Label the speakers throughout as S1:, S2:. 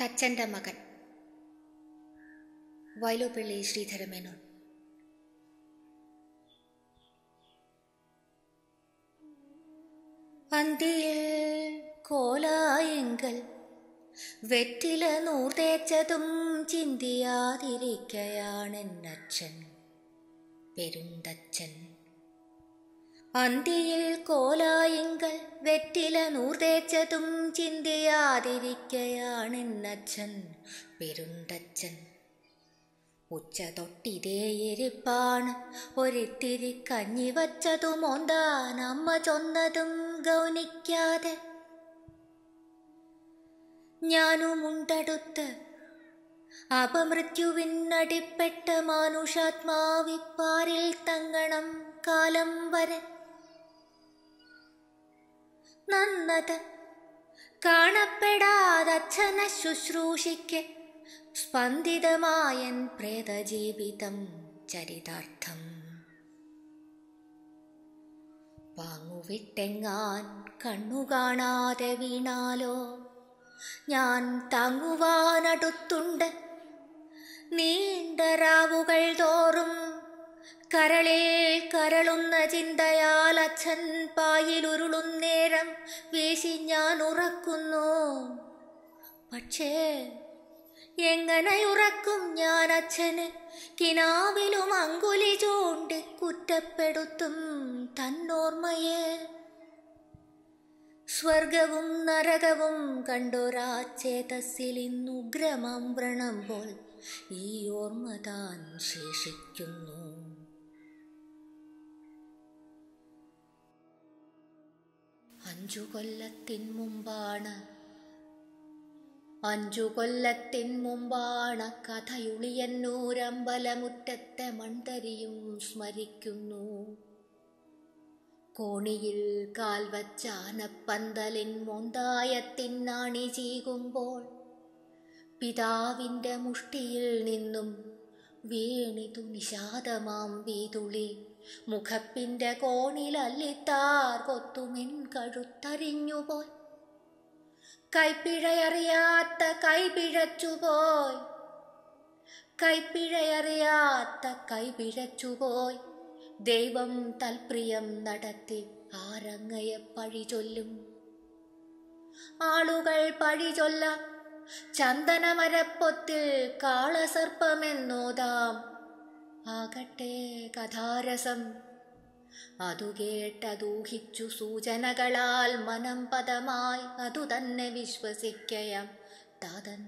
S1: തച്ചൻ്റെ മകൻ വയലോപ്പള്ളി ശ്രീധരമേനോൻ അന്തിയിൽ കോലായെങ്കൽ വെറ്റില നൂർത്തേച്ചതും ചിന്തിയാതിരിക്കയാണെന്നച്ഛൻ പെരുന്തച്ഛൻ അന്തിയിൽ കോലായെങ്കൽ വെറ്റില നൂർത്തേച്ചതും ചിന്തിയാതിരിക്കയാണെന്നച്ഛൻ പെരുന്തച്ഛൻ ഉച്ച തൊട്ടിതേ എരിപ്പാണ് ഒരിത്തിരി കഞ്ഞി വച്ചതും ഓന്താൻ അമ്മ ചൊന്നതും ഗൗനിക്കാതെ ഞാനുമുണ്ടടുത്ത് അപമൃത്യുവിനടിപ്പെട്ട മാനുഷാത്മാവിപ്പാരിൽ തങ്ങണം കാലം വരെ നന്നത് കാണപ്പെടാതച്ഛനെ ശുശ്രൂഷിക്ക് സ്പന്ദിതമായൻ പ്രേതജീവിതം ചരിതാർത്ഥം പാങ്ങുവിട്ടെങ്ങാൻ കണ്ണു കാണാതെ വീണാലോ ഞാൻ താങ്ങുവാനടുത്തുണ്ട് നീണ്ട രാവുകൾ തോറും കരളിൽ കരളുന്ന ചിന്തയാൽ അച്ഛൻ പായിലുരുളുന്നേരം വീശി ഞാൻ ഉറക്കുന്നു പക്ഷേ എങ്ങനെ ഉറക്കും ഞാൻ അച്ഛന് കിനാവിലും അങ്കുലി ചൂണ്ടി കുറ്റപ്പെടുത്തും തന്നോർമ്മയെ സ്വർഗവും നരകവും കണ്ടൊരാ ചേതസ്സിൽ ഇന്നുഗ്രമം വ്രണം പോൽ ഈ ഓർമ്മ താൻ ശേഷിക്കുന്നു അഞ്ചു കൊല്ലത്തിൻ മുമ്പാണ് അഞ്ചു കൊല്ലത്തിൻ മുമ്പാണ് കഥയുളിയന്നൂരമ്പലമുറ്റത്തെ മൺതരിയും സ്മരിക്കുന്നു കോണിയിൽ കാൽ വച്ചാനപ്പന്തലിൻ മൊന്തായത്തിനാണി ചീകുമ്പോൾ പിതാവിൻ്റെ മുഷ്ടിയിൽ നിന്നും വീണിതു നിഷാദമാം വീതുളി മുഖപ്പിൻ്റെ കോണിലല്ലിത്താർ കൊത്തുമെൻ കഴുത്തരിഞ്ഞുപോയി കൈപ്പിഴയറിയാത്ത കൈപിഴച്ചുപോയി കൈപ്പിഴയറിയാത്ത കൈപിഴച്ചുപോയി ദൈവം തൽപ്രിയം നടത്തി ആരങ്ങയെ പഴി ചൊല്ലും ആളുകൾ പഴി ചൊല്ലാം ചന്ദനമരപ്പൊത്തിൽ കാളസർപ്പമെന്നോതാം ആകട്ടെ കഥാരസം അതു കേട്ടതൂഹിച്ചു സൂചനകളാൽ മനം പദമായി അതു തന്നെ വിശ്വസിക്കയാം താതൻ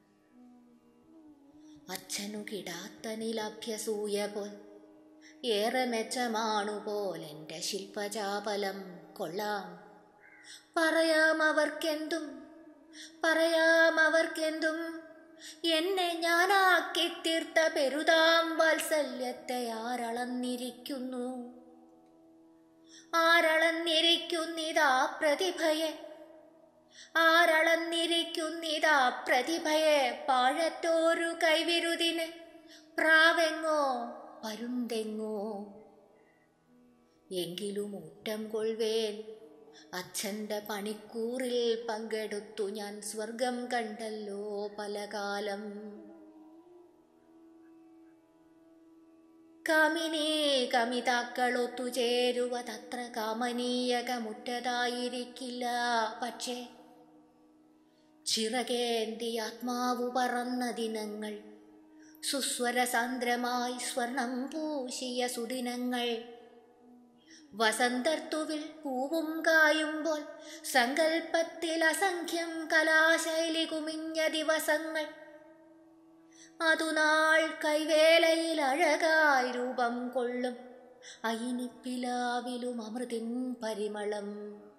S1: അച്ഛനു കിടാത്തനിലഭ്യസൂയ പോൽ ഏറെ മെച്ചമാണുപോൽ എൻ്റെ ശില്പചാപലം കൊള്ളാം പറയാം അവർക്കെന്തും പറയാം അവർക്കെന്തും എന്നെ ഞാനാക്കി തീർത്ത പെരുതാം വാത്സല്യത്തെ ആരളന്നിരിക്കുന്നു ആരളന്നിരിക്കുന്നിതാ പ്രതിഭയെ ആരളന്നിരിക്കുന്നിതാ പ്രതിഭയെ പാഴത്തോരു കൈവിരുതിന് പ്രാവെങ്ങോ പരുന്തെങ്ങോ എങ്കിലും ഊറ്റം കൊൾവേൻ അച്ഛൻ്റെ പണിക്കൂറിൽ പങ്കെടുത്തു ഞാൻ സ്വർഗം കണ്ടല്ലോ പലകാലം കാമിനീ കമിതാക്കളൊത്തുചേരുവതത്ര കാമനീയകമുറ്റതായിരിക്കില്ല പക്ഷേ ചിറകേന്തി ആത്മാവു പറന്ന ദിനങ്ങൾ സുസ്വരസാന്ദ്രമായി സ്വർണം പൂശിയ സുദിനങ്ങൾ വസന്തർത്തുവിൽ പൂവും കായുമ്പോൾ സങ്കൽപ്പത്തിൽ അസംഖ്യം കലാശൈലി കുമിഞ്ഞ ദിവസങ്ങൾ അതുനാൾ കൈവേലയിൽ അഴകായി രൂപം കൊള്ളും അയിനിപ്പിലാവിലും അമൃതിൻ പരിമളം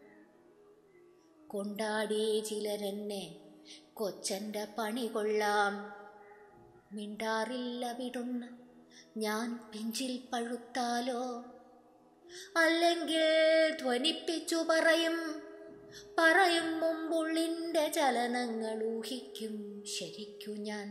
S1: കൊണ്ടാടി ചിലരെന്നെ കൊച്ചൻ്റെ പണി കൊള്ളാം മിണ്ടാറില്ല വിടുന്ന് ഞാൻ പിഞ്ചിൽ പഴുത്താലോ അല്ലെങ്കിൽ ധ്വനിപ്പിച്ചു പറയും പറയും മുമ്പുള്ളിൻ്റെ ചലനങ്ങൾ ഊഹിക്കും ശരിക്കു ഞാൻ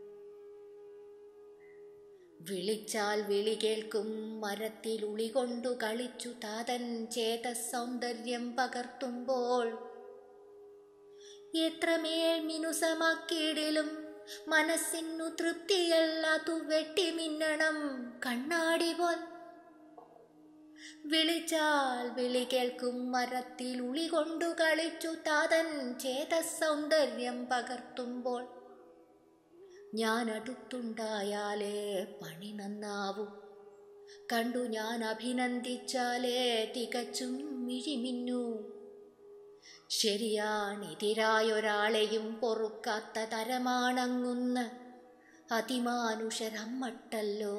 S1: വിളിച്ചാൽ വിളി കേൾക്കും മരത്തിൽ ഉളി കൊണ്ടു കളിച്ചു താതൻ ചേത സൗന്ദര്യം പകർത്തുമ്പോൾ എത്രമേൽ മിനുസമാക്കിയിടിലും മനസ്സിനു തൃപ്തിയല്ലാതു വെട്ടിമിന്നണം കണ്ണാടി പോൽ വിളിച്ചാൽ വിളി കേൾക്കും മരത്തിൽ ഉളി കൊണ്ടു കളിച്ചു താതൻ ചേത സൗന്ദര്യം പകർത്തുമ്പോൾ ഞാൻ അടുത്തുണ്ടായാലേ പണി നന്നാവൂ കണ്ടു ഞാൻ അഭിനന്ദിച്ചാലേ തികച്ചും മിഴിമിന്നു ശരിയാണെതിരായൊരാളെയും പൊറുക്കാത്ത തരമാണങ്ങുന്ന അതിമാനുഷരമ്മട്ടല്ലോ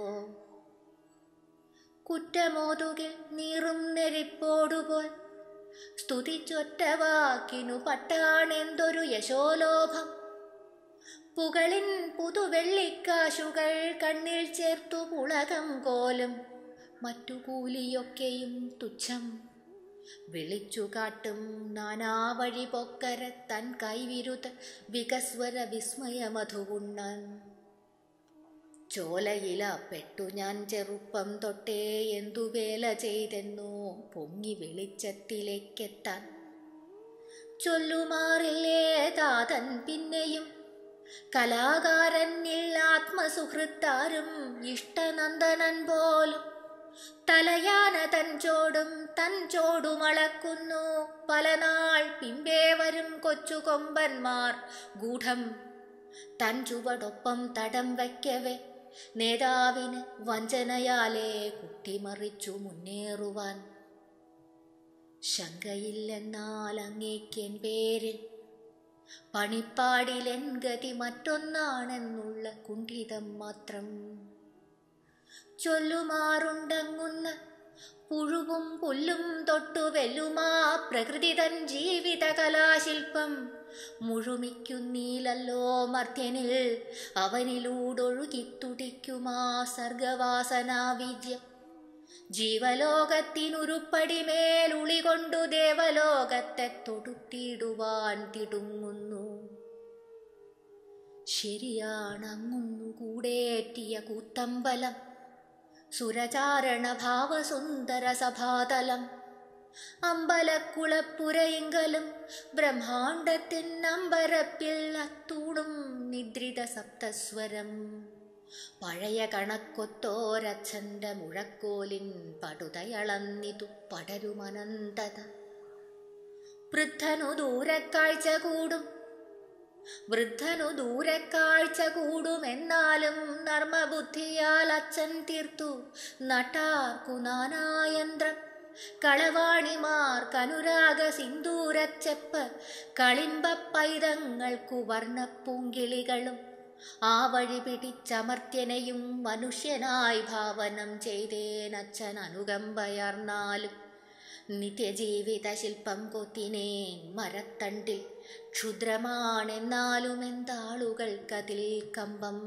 S1: കുറ്റമോതുകിൽ നീറും നെരിപ്പോടുപോൽ സ്തുതിച്ചൊറ്റ വാക്കിനു പട്ടാണെന്തൊരു യശോലോഭം പുകളിൻ പുതുവെള്ളിക്കാശുകൾ കണ്ണിൽ ചേർത്തു പുളകം കോലും മറ്റു കൂലിയൊക്കെയും തുച്ഛം വിളിച്ചു കാട്ടും നാനാ വഴി പൊക്കര തൻ കൈവിരുത് വികസ്വര വിസ്മയമധുവുണ്ണൻ ചോലയില പെട്ടു ഞാൻ ചെറുപ്പം തൊട്ടേ എന്തു വേല ചെയ്തെന്നോ പൊങ്ങി വെളിച്ചത്തിലേക്കെത്താൻ ചൊല്ലുമാറില്ലേ താതൻ പിന്നെയും കലാകാരനിൽ ആത്മസുഹൃത്താരും ഇഷ്ടനന്ദനൻ പോലും തലയാന തൻ ചോടും തൻ ചോടുമളക്കുന്നു പലനാൾ പിമ്പേ വരും കൊച്ചു കൊമ്പന്മാർ ഗൂഢം തൻ ചുവടൊപ്പം തടം വയ്ക്കവേ നേതാവിന് വഞ്ചനയാലേ കുട്ടിമറിച്ചു മുന്നേറുവാൻ ശങ്കയില്ലെന്നാൽ അങ്ങേക്കൻ പേരിൽ പണിപ്പാടിലെൻ ഗതി മറ്റൊന്നാണെന്നുള്ള കുണ്ഠിതം മാത്രം ചൊല്ലുമാറുണ്ടങ്ങുന്ന പുഴുവും പുല്ലും തൊട്ടു വെല്ലുമാ പ്രകൃതി തൻ ജീവിത കലാശില്പം മുഴുമിക്കുന്നീലല്ലോ മർത്യനിൽ അവനിലൂടൊഴുകിത്തുടിക്കുമാ സർഗവാസനാവിദ്യം ജീവലോകത്തിനുരുപ്പടിമേൽ ഉളികൊണ്ടു ദേവലോകത്തെ തൊടുത്തിടുവാൻ തിടുങ്ങുന്നു ശരിയാണങ്ങുന്നു കൂടേറ്റിയ കൂത്തമ്പലം സുരചാരണ ഭാവസുന്ദര സഭാതലം അമ്പലക്കുളപ്പുരയിങ്കലും ബ്രഹ്മാണ്ടത്തിൻ അമ്പരപ്പിൽ അത്തൂടും നിദ്രിത സപ്തസ്വരം പഴയ കണക്കൊത്തോരച്ഛൻ്റെ മുഴക്കോലിൻ പടുതയളന്നിതു പടരുമനന്തത വൃദ്ധനു ദൂരക്കാഴ്ച കൂടും വൃദ്ധനു ദൂരക്കാഴ്ച കൂടുമെന്നാലും നർമ്മബുദ്ധിയാൽ അച്ഛൻ തീർത്തു നട്ടാർക്കു നാനായന്ത്രം കളവാണിമാർക്കനുരാഗ സിന്ദൂരച്ചെപ്പ് കളിമ്പ പൈതങ്ങൾക്കു വർണ്ണപ്പൂങ്കിളികളും ആ വഴി പിടിച്ചമർത്യനെയും മനുഷ്യനായി ഭാവനം ചെയ്തേനച്ഛൻ അനുകമ്പയർന്നാലും നിത്യജീവിത ശില്പം കൊത്തിനേൻ മരത്തണ്ടിൽ ക്ഷുദ്രമാണെന്നാലും എന്താളുകൾക്കതിൽ കമ്പം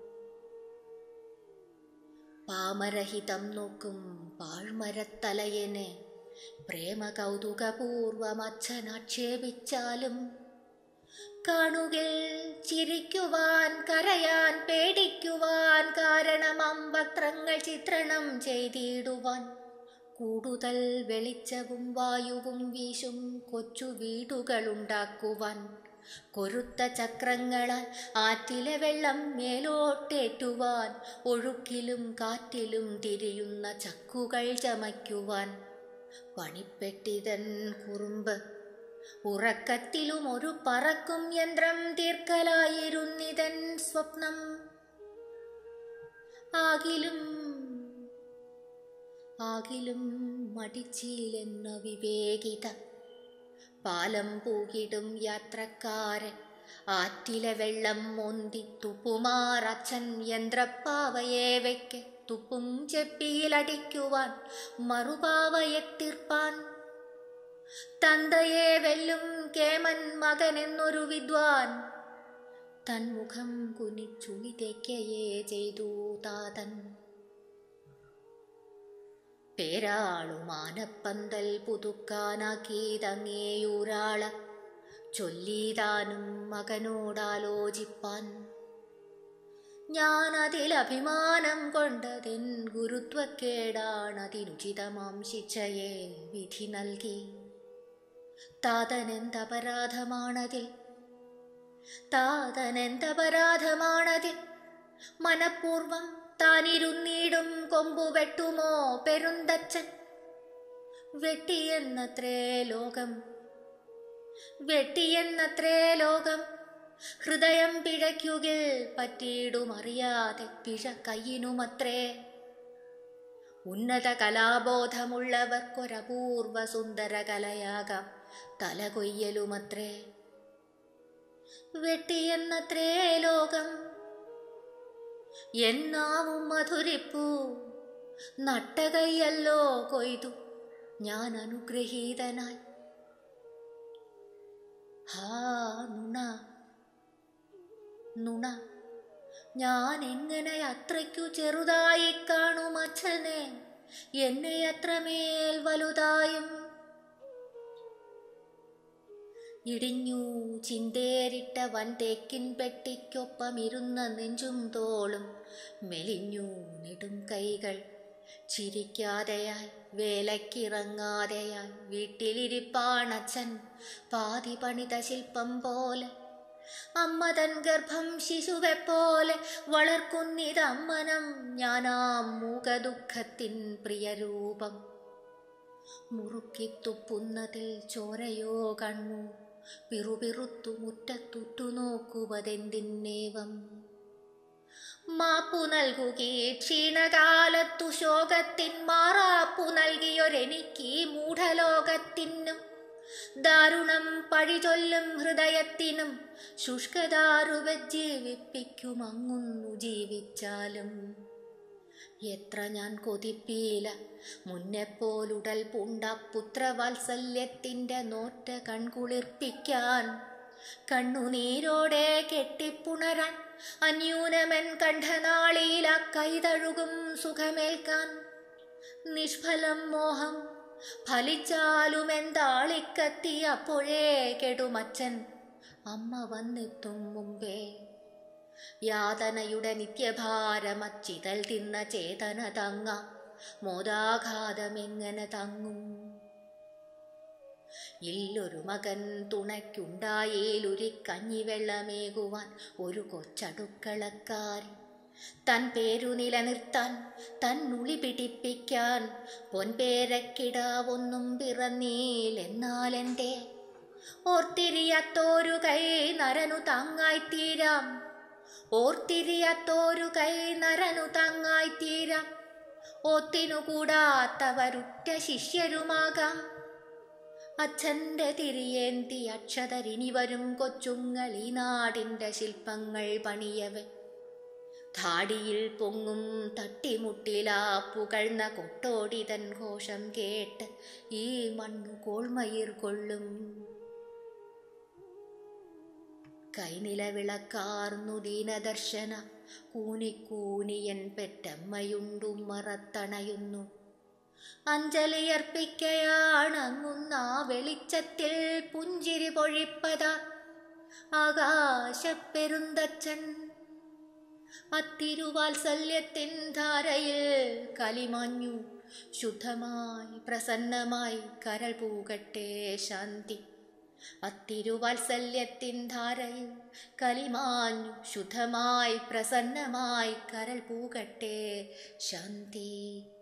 S1: പാമരഹിതം നോക്കും പാഴ്മരത്തലയനെ പ്രേമ കൗതുകപൂർവം അച്ഛനാക്ഷേപിച്ചാലും കാണുകിൽ ചിരിക്കുവാൻ കരയാൻ പേടിക്കുവാൻ കാരണമാം വക്രങ്ങൾ ചിത്രണം ചെയ്തിടുവാൻ കൂടുതൽ വെളിച്ചവും വായുവും വീശും കൊച്ചു വീടുകളുണ്ടാക്കുവാൻ കൊരുത്ത ചക്രങ്ങളാൽ ആറ്റിലെ വെള്ളം മേലോട്ടേറ്റുവാൻ ഒഴുക്കിലും കാറ്റിലും തിരിയുന്ന ചക്കുകൾ ചമയ്ക്കുവാൻ പണിപ്പെട്ടിതൻ കുറുമ്പ് ഉറക്കത്തിലും ഒരു പറക്കും യന്ത്രം തീർക്കലായിരുന്നിതൻ സ്വപ്നം ആകിലും ആകിലും മടിച്ചില്ലെന്ന വിവേകിത പാലം പൂകിടും യാത്രക്കാരൻ ആറ്റിലെ വെള്ളം മോന്തി തുപ്പുമാർ അച്ഛൻ യന്ത്രപ്പാവയെ വെക്ക് തുപ്പും ചെപ്പിയിലടിക്കുവാൻ മറുപാവയെ തീർപ്പാൻ തന്തയെ വെല്ലും കേമൻ മകനെന്നൊരു വിദ്വാൻ തൻമുഖം കുനിച്ചുളി തേക്കയേ ചെയ്തു താതൻ പേരാളുമാനപ്പന്തൽ പുതുക്കാനാക്കീതങ്ങേയൂരാള ചൊല്ലീതാനും മകനോടാലോചിപ്പാൻ ഞാൻ അതിൽ അഭിമാനം കൊണ്ടതിൻ ഗുരുത്വക്കേടാണതിനുചിതമാം ശിക്ഷയെ വിധി നൽകി താതനെന്തപരാധമാണതിൽ താതനെന്തപരാധമാണതിൽ മനഃപൂർവം താനിരുന്നീടും കൊമ്പു വെട്ടുമോ പെരുന്തച്ചൻ വെട്ടിയെന്നത്രേ ലോകം വെട്ടിയെന്നത്രേ ലോകം ഹൃദയം പിഴയ്ക്കുകിൽ പറ്റിയിടുമറിയാതെ പിഴ കയ്യിനുമത്രേ ഉന്നത കലാബോധമുള്ളവർക്കൊരപൂർവ സുന്ദര കലയാകാം തലകൊയ്യലുമത്രേ വെട്ടിയെന്നത്രേ ലോകം എന്നാവും മധുരിപ്പൂ നട്ടകയ്യല്ലോ കൊയ്തു ഞാൻ അനുഗ്രഹീതനായി ഹാ നുണ നുണ ഞാൻ എങ്ങനെ അത്രയ്ക്കു ചെറുതായി കാണും അച്ഛനെ എന്നെ അത്രമേൽ വലുതായും ഇടിഞ്ഞു ചിന്തേരിട്ട വൻ തേക്കിൻ പെട്ടിക്കൊപ്പം ഇരുന്ന നെഞ്ചും തോളും മെലിഞ്ഞു നെടും കൈകൾ ചിരിക്കാതെയായി വേലക്കിറങ്ങാതെയായി വീട്ടിലിരിപ്പാണച്ഛൻ പാതി പണിത ശില്പം പോലെ അമ്മ തൻ ഗർഭം ശിശുവെപ്പോലെ വളർക്കുന്നിതമ്മനം ഞാനാം മൂകദുഃഖത്തിൻ പ്രിയരൂപം മുറുക്കിത്തുപ്പുന്നതിൽ ചോരയോ കണ്ണു പിറുപിറുത്തു മുറ്റത്തുറ്റു നോക്കുവതെന്തിന്നേവം മാപ്പു നൽകുകീ ക്ഷീണകാലത്തു ശോകത്തിൻ മാറാപ്പു നൽകിയൊരെനിക്ക് മൂഢലോകത്തിനും ദാരുണം പഴിചൊല്ലും ഹൃദയത്തിനും ശുഷ്കദാരുവജ്ജീവിപ്പിക്കുമങ്ങുന്നു ജീവിച്ചാലും എത്ര ഞാൻ കൊതിപ്പീല മുന്നെപ്പോലുടൽ പൂണ്ട പുത്രവാത്സല്യത്തിൻ്റെ നോറ്റ കൺകുളിർപ്പിക്കാൻ കണ്ണുനീരോടെ കെട്ടിപ്പുണരാൻ അന്യൂനമൻ കണ്ഠനാളിയില കൈതഴുകും സുഖമേൽക്കാൻ നിഷ്ഫലം മോഹം ഫലിച്ചാലുമെന്താളിക്കത്തി അപ്പോഴേ കെടുമച്ചൻ അമ്മ വന്നെത്തും മുമ്പേ യാതനയുടെ നിത്യഭാരമച്ചിതൽ തിന്ന ചേതന തങ്ങ മോദാഘാതമെങ്ങനെ തങ്ങും ഇല്ലൊരു മകൻ തുണയ്ക്കുണ്ടായേലൊരു കഞ്ഞിവെള്ളമേകുവാൻ ഒരു കൊച്ചടുക്കളക്കാരി തൻ പേരു നിലനിർത്താൻ തന്നുളി പിടിപ്പിക്കാൻ പൊൻപേരക്കിടാവൊന്നും പിറന്നീലെന്നാലെൻ്റെ ഓർത്തിരിയത്തോരു കൈ നരനു താങ്ങായിത്തീരാം ഓർത്തിരിയത്തോരു കൈ നരനു താങ്ങായിത്തീരാം ഓത്തിനു കൂടാത്തവരുറ്റ ശിഷ്യരുമാകാം അച്ഛൻ്റെ തിരിയേന്തി അക്ഷതരിനി വരും കൊച്ചുങ്ങൾ ഈ നാടിൻ്റെ ശില്പങ്ങൾ പണിയവൻ ധാടിയിൽ പൊങ്ങും തട്ടിമുട്ടിലാ പുകഴ്ന്ന കൊട്ടോടിതൻ ഘോഷം കേട്ട് ഈ മണ്ണു കോൾമയിർ കൊള്ളും കൈനിലവിളക്കാർന്നു ദീനദർശന കൂനിക്കൂനിയൻ പെറ്റമ്മയുണ്ടും മറത്തണയുന്നു അഞ്ജലിയർപ്പിക്കയാണങ്ങുന്ന വെളിച്ചത്തിൽ പുഞ്ചിരി പൊഴിപ്പതാ ആകാശപ്പെരുന്തച്ഛൻ അത്തിരുവാത്സല്യത്തിൻ ധാരയിൽ കലിമാഞ്ഞു ശുദ്ധമായി പ്രസന്നമായി കരൾ പൂകട്ടെ ശാന്തി അത്തിരുവാത്സല്യത്തിൻ ധാരയിൽ കലിമാഞ്ഞു ശുദ്ധമായി പ്രസന്നമായി കരൾ പൂകട്ടെ ശാന്തി